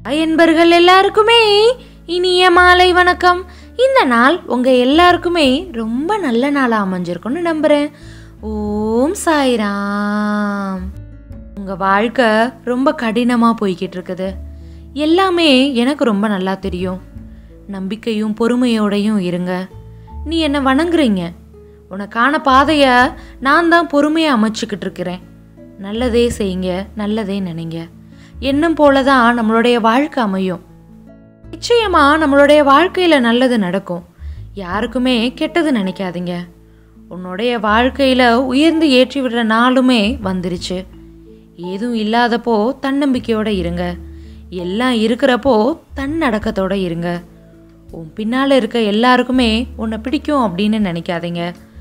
என்பர்கள் எல்லாருக்குமே இனிய மாலை வணக்கம் இந்த நாள் உங்க எல்லாருக்குமே ரொம்ப நல்ல நாளா அமைஞ்சிருக்கும்னு நம்புறேன் ஓம் சாய்ராம் உங்க வாழ்க்கை ரொம்ப கடினமா போய்கிட்டு இருக்குது எல்லாமே எனக்கு ரொம்ப நல்லா தெரியும் நம்பிக்கையும் பொறுமையோடையும் இருங்க நீ என்னை வணங்குறீங்க உனக்கான பாதையை நான் தான் பொறுமையாக அமைச்சுக்கிட்டு இருக்கிறேன் நல்லதே செய்யுங்க நல்லதே நினைங்க எண்ணம் போல தான் நம்மளுடைய வாழ்க்கை அமையும் நிச்சயமா நம்மளுடைய வாழ்க்கையில நல்லது நடக்கும் யாருக்குமே கெட்டது நினைக்காதீங்க உன்னுடைய வாழ்க்கையில உயர்ந்து ஏற்றி விடுற நாளுமே வந்துருச்சு ஏதும் இல்லாதப்போ தன்னம்பிக்கையோட இருங்க எல்லாம் இருக்கிறப்போ தன்னடக்கத்தோட இருங்க உன் பின்னால் இருக்க எல்லாருக்குமே உன்னை பிடிக்கும் அப்படின்னு நினைக்காதீங்க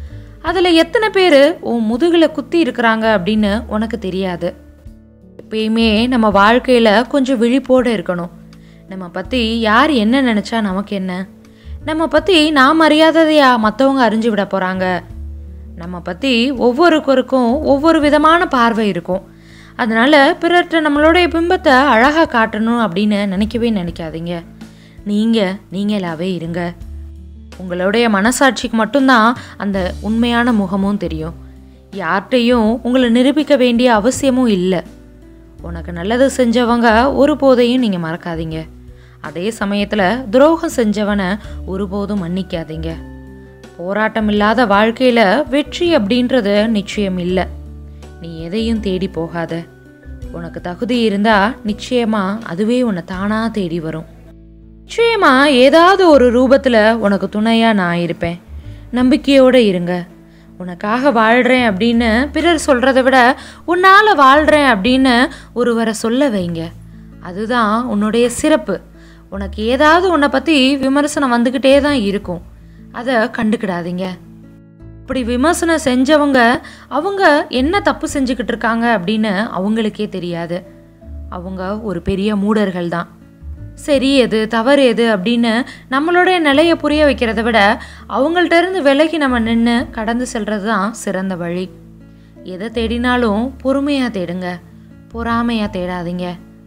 அதில் எத்தனை பேர் உன் முதுகில் குத்தி இருக்கிறாங்க அப்படின்னு உனக்கு தெரியாது எப்பயுமே நம்ம வாழ்க்கையில் கொஞ்சம் விழிப்போடு இருக்கணும் நம்ம பற்றி யார் என்ன நினச்சா நமக்கு என்ன நம்ம பற்றி நாம் அறியாததையா மற்றவங்க அறிஞ்சு விட போகிறாங்க நம்ம பற்றி ஒவ்வொருத்தருக்கும் ஒவ்வொரு விதமான பார்வை இருக்கும் அதனால் பிறர்கிட்ட நம்மளுடைய பிம்பத்தை அழகாக காட்டணும் அப்படின்னு நினைக்கவே நினைக்காதீங்க நீங்கள் நீங்களாவே இருங்க உங்களுடைய மனசாட்சிக்கு மட்டும்தான் அந்த உண்மையான முகமும் தெரியும் யார்கிட்டையும் உங்களை நிரூபிக்க வேண்டிய அவசியமும் இல்லை உனக்கு நல்லது செஞ்சவங்க ஒருபோதையும் நீங்கள் மறக்காதீங்க அதே சமயத்தில் துரோகம் செஞ்சவனை ஒருபோதும் மன்னிக்காதீங்க போராட்டம் இல்லாத வாழ்க்கையில் வெற்றி அப்படின்றது நிச்சயம் இல்லை நீ எதையும் தேடி போகாத உனக்கு தகுதி இருந்தால் நிச்சயமா அதுவே உன்னை தானாக தேடி வரும் நிச்சயமா ஏதாவது ஒரு ரூபத்தில் உனக்கு துணையாக நான் இருப்பேன் நம்பிக்கையோடு இருங்க உனக்காக வாழ்கிறேன் அப்படின்னு பிறர் சொல்கிறத விட உன்னால் வாழ்கிறேன் அப்படின்னு ஒருவரை சொல்ல வைங்க அதுதான் உன்னுடைய சிறப்பு உனக்கு ஏதாவது உன்னை பற்றி விமர்சனம் வந்துக்கிட்டே தான் இருக்கும் அதை கண்டுக்கிடாதீங்க இப்படி விமர்சனம் செஞ்சவங்க அவங்க என்ன தப்பு செஞ்சுக்கிட்டு இருக்காங்க அப்படின்னு அவங்களுக்கே தெரியாது அவங்க ஒரு பெரிய மூடர்கள் தான் சரி எது தவறு எது அப்படின்னு நம்மளுடைய நிலையை புரிய வைக்கிறத விட அவங்கள்ட்ட இருந்து விலகி நம்ம நின்று கடந்து செல்றது தான் சிறந்த வழி எதை தேடினாலும் பொறுமையாக தேடுங்க பொறாமையாக தேடாதீங்க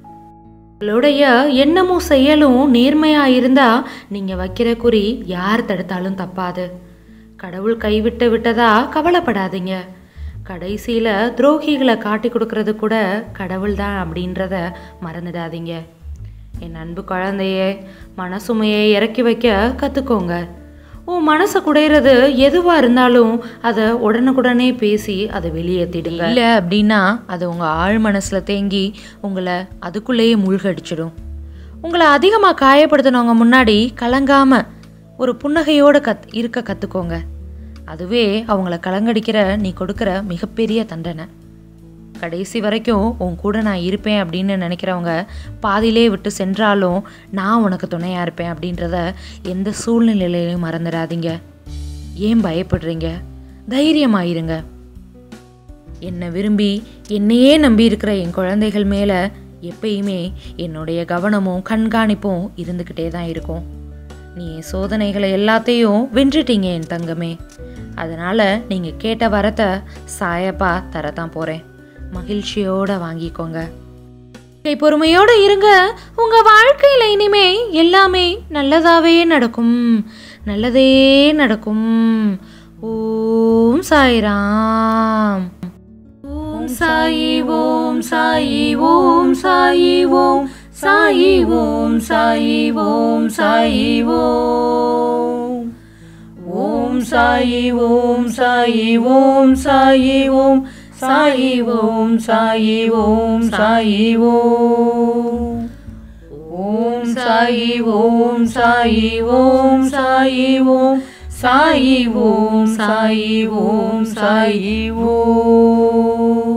உங்களுடைய எண்ணமும் செயலும் நேர்மையாக இருந்தால் நீங்கள் வைக்கிற குறி யார் தடுத்தாலும் தப்பாது கடவுள் கைவிட்டு விட்டதா கவலைப்படாதீங்க கடைசியில் துரோகிகளை காட்டி கொடுக்கறது கூட கடவுள் தான் அப்படின்றத மறந்துடாதீங்க என் அன்பு குழந்தையே மனசுமையை இறக்கி வைக்க கற்றுக்கோங்க உன் மனசை குடையிறது எதுவாக இருந்தாலும் அதை உடனுக்குடனே பேசி அதை வெளியேற்றிடுங்க இல்லை அப்படின்னா அது உங்கள் ஆழ் மனசில் தேங்கி உங்களை அதுக்குள்ளேயே மூழ்கடிச்சிடும் உங்களை அதிகமாக காயப்படுத்தினவங்க முன்னாடி கலங்காம ஒரு புன்னகையோடு கத் இருக்க கற்றுக்கோங்க அதுவே அவங்கள கலங்கடிக்கிற நீ கொடுக்குற மிகப்பெரிய தண்டனை கடைசி வரைக்கும் உன் கூட நான் இருப்பேன் அப்படின்னு நினைக்கிறவங்க பாதியிலே விட்டு சென்றாலும் நான் உனக்கு துணையாக இருப்பேன் அப்படின்றத எந்த சூழ்நிலையிலையும் மறந்துடாதீங்க ஏன் பயப்படுறீங்க தைரியமாயிருங்க என்னை விரும்பி என்னையே நம்பி இருக்கிற என் குழந்தைகள் மேலே எப்பயுமே என்னுடைய கவனமும் கண்காணிப்பும் இருந்துக்கிட்டே தான் இருக்கும் நீ என் சோதனைகளை எல்லாத்தையும் வென்றுட்டீங்க என் தங்கமே அதனால் நீங்கள் கேட்ட வரத்தை சாயப்பா தரத்தான் போகிறேன் மகிழ்ச்சியோட வாங்கிக்கோங்க கை பொறுமையோட இருங்க உங்க வாழ்க்கையில இனிமே எல்லாமே நல்லதாவே நடக்கும் நல்லதே நடக்கும் ஓம் சாய்ராம் ஓம் சாயி ஓம் சாயி ஓம் சாயி ஓம் சாயி ஓம் சாயி ஓம் சாயி ஓம் ஓம் சாயி ஓம் சாயி ஓம் சாயி ஓம் சாயி ஓம் சாயி ஓம் சாயி ஓம் ஓம் சாயி ஓம் சாயி ஓம் சாயி ஓம் சாயி ஓம் சாயி ஓம் சாயி ஓம்